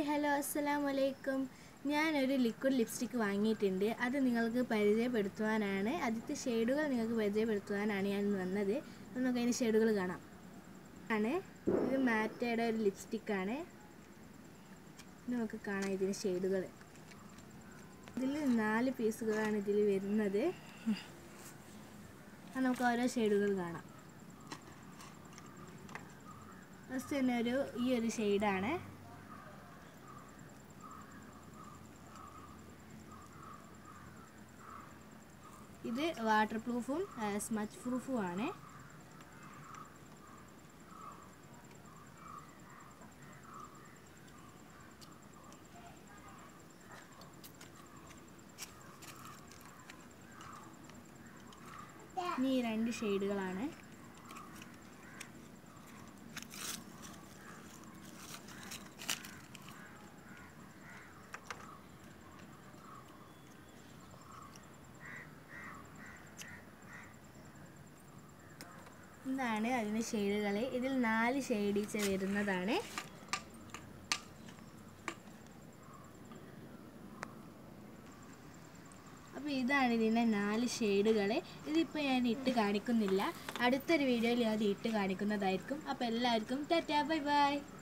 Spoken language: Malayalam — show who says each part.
Speaker 1: ഹലോ അസ്സലാം വലൈക്കും ഞാനൊരു ലിക്വിഡ് ലിപ്സ്റ്റിക്ക് വാങ്ങിയിട്ടുണ്ട് അത് നിങ്ങൾക്ക് പരിചയപ്പെടുത്തുവാനാണ് ആദ്യത്തെ ഷെയ്ഡുകൾ നിങ്ങൾക്ക് പരിചയപ്പെടുത്തുവാനാണ് ഞാൻ ഇന്ന് വന്നത് അപ്പോൾ നമുക്ക് അതിൻ്റെ ഷെയ്ഡുകൾ കാണാം ആണ് ഇത് മാറ്റയുടെ ഒരു ലിപ്സ്റ്റിക്കാണ് നമുക്ക് കാണാം ഇതിൻ്റെ ഷെയ്ഡുകൾ ഇതിൽ നാല് പീസുകളാണ് ഇതിൽ വരുന്നത് അത് നമുക്ക് ഓരോ ഷെയ്ഡുകൾ കാണാം ഫസ്റ്റ് തന്നെ ഒരു ഈ ഒരു ഷെയ്ഡാണ് ഇത് വാട്ടർ പ്രൂഫും സ്മച്ച് പ്രൂഫും ആണ് ഇനി ഈ രണ്ട് ഷെയ്ഡുകളാണ് ഇതാണ് അതിൻ്റെ ഷെയ്ഡുകൾ ഇതിൽ നാല് ഷെയ്ഡീച്ച് വരുന്നതാണ് അപ്പോൾ ഇതാണ് ഇതിൻ്റെ നാല് ഷെയ്ഡുകൾ ഇതിപ്പോൾ ഞാൻ ഇട്ട് കാണിക്കുന്നില്ല അടുത്തൊരു വീഡിയോയിൽ അത് ഇട്ട് കാണിക്കുന്നതായിരിക്കും അപ്പോൾ എല്ലാവർക്കും ടാറ്റാ ബൈ ബൈ